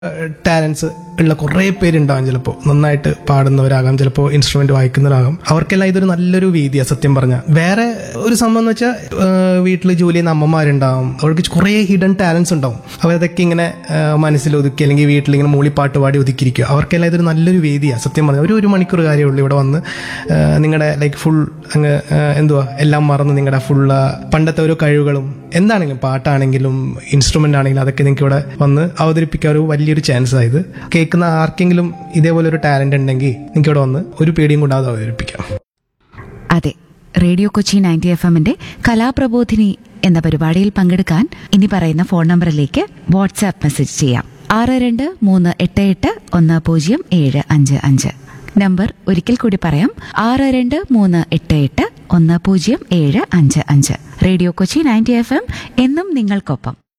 talents ഉള്ള കുറേ പേരുണ്ടാകും ചിലപ്പോൾ നന്നായിട്ട് പാടുന്നവരാകാം ചിലപ്പോൾ ഇൻസ്ട്രുമെന്റ് വായിക്കുന്നവരാകാം അവർക്കെല്ലാം ഇതൊരു നല്ലൊരു വേദിയാണ് സത്യം പറഞ്ഞാൽ വേറെ ഒരു സംഭവം എന്ന് വെച്ചാൽ വീട്ടിൽ ജോലി ചെയ്യുന്ന അമ്മമാരുണ്ടാവും അവർക്ക് കുറേ ഹിഡൻ ടാലൻസ് ഉണ്ടാവും അവരതൊക്കെ ഇങ്ങനെ ആ, മനസ്സിൽ ഒതുക്കി അല്ലെങ്കിൽ വീട്ടിൽ ഇങ്ങനെ മൂളിപ്പാട്ട് പാടി ഒതുക്കിയിരിക്കുക അവർക്കെല്ലാം ഇതൊരു നല്ലൊരു വേദിയാണ് സത്യം പറഞ്ഞാൽ ഒരു ഒരു മണിക്കൂർ കാര്യമുള്ളൂ ഇവിടെ വന്ന് നിങ്ങളുടെ ലൈക്ക് ഫുൾ അങ്ങ് ആ, എന്തുവാ എല്ലാം മറന്ന് നിങ്ങളുടെ ഫുൾ പണ്ടത്തെ ഓരോ കഴിവുകളും എന്താണെങ്കിലും പാട്ടാണെങ്കിലും ഇൻസ്ട്രുമെന്റ് ആണെങ്കിലും അതൊക്കെ നിങ്ങൾക്ക് ഇവിടെ വന്ന് അവതരിപ്പിക്കാൻ ഒരു വലിയൊരു ചാൻസ് ആയത് കേൾക്കുന്ന ആർക്കെങ്കിലും ഇതേപോലെ ഒരു ടാലന്റ് ഉണ്ടെങ്കിൽ നിങ്ങൾക്ക് ഇവിടെ വന്ന് ഒരു പേടിയും കൂടാതെ അവതരിപ്പിക്കാം അതെ റേഡിയോ കൊച്ചി നയൻറ്റി എഫ് എമ്മിന്റെ കലാപ്രബോധിനി എന്ന പരിപാടിയിൽ പങ്കെടുക്കാൻ ഇനി പറയുന്ന ഫോൺ നമ്പറിലേക്ക് വാട്സാപ്പ് മെസ്സേജ് ചെയ്യാം ആറ് രണ്ട് മൂന്ന് എട്ട് എട്ട് ഒന്ന് പൂജ്യം ഏഴ് അഞ്ച് അഞ്ച് നമ്പർ ഒരിക്കൽ കൂടി പറയാം ആറ് രണ്ട് മൂന്ന് എട്ട് എട്ട് ഒന്ന് പൂജ്യം ഏഴ് അഞ്ച് അഞ്ച് radio Kochi ninety F M എന്നും നിങ്ങൾക്കൊപ്പം